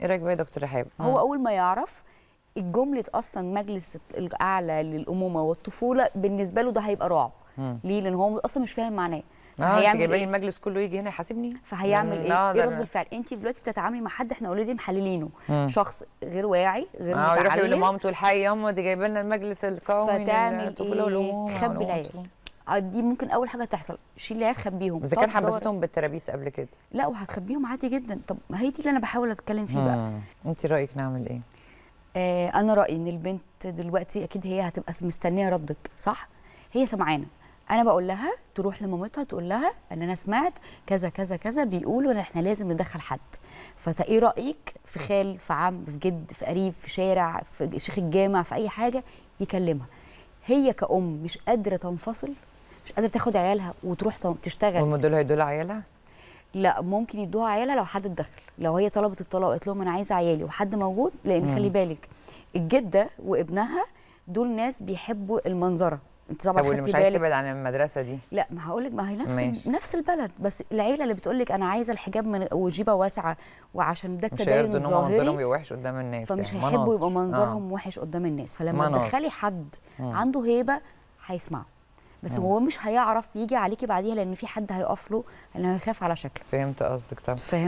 ايه رايك بقى يا دكتور رحاب هو اول ما يعرف الجمله اصلا مجلس الاعلى للامومه والطفوله بالنسبه له ده هيبقى رعب مم. ليه لان هو اصلا مش فاهم معناه اه انت فهيعمل جايبه لي إيه؟ المجلس كله يجي هنا يحاسبني فهيعمل لا، ايه؟ ايه ده رد أنا- الفعل؟ انت دلوقتي بتتعاملي مع حد احنا اوريدي محللينه مم. شخص غير واعي غير اه يروح يقول متعلم لمامته الحقي ياما دي جايبه لنا المجلس القومي فتعمل للطفوله ايه؟ والامومه خبي والأمومة. العيال آه، دي ممكن اول حاجه تحصل شيل العيال خبيهم اذا كان طب دور- حبستهم بالترابيس قبل كده لا وهتخبيهم عادي جدا طب ما هي دي اللي انا بحاول اتكلم فيه بقى مم. انت رايك نعمل ايه آه انا رايي ان البنت دلوقتي اكيد هي هتبقى مستنيه ردك صح هي سمعانه انا بقول لها تروح لمامتها تقول لها ان انا سمعت كذا كذا كذا بيقولوا ان احنا لازم ندخل حد فانت ايه رايك في خال في عم في جد في قريب في شارع في شيخ الجامع في اي حاجه يكلمها هي كأم مش قادره تنفصل مش قادره تاخد عيالها وتروح تم- تشتغل هم دول هيدول عيالها لا ممكن يدوها عيالها لو حد اتدخل لو هي طلبت الطلاق وقالت لهم انا عايزه عيالي وحد موجود لان خلي بالك الجده وابنها دول ناس بيحبوا المنظره انت طبعا طب واللي خدتي مش عايز بالك تبعد عن المدرسه دي لا ما هقول لك ما هي نفس ماشي. نفس البلد بس العيله اللي بتقول لك انا عايزه الحجاب من وجيبه واسعه وعشان ده مش التدين هيرضوا ان هم منظرهم الظاهري يبقى وحش قدام الناس فمش يعني. هيحبوا مناظر. يبقى آه. منظرهم وحش قدام الناس فلما مناظر. تدخلي حد مم. عنده هيبه هيسمعه بس هو مش هيعرف يجي عليكي بعديها لان في حد هيقف له لانه هيخاف على شكله فهمت قصدك طبعا فاهم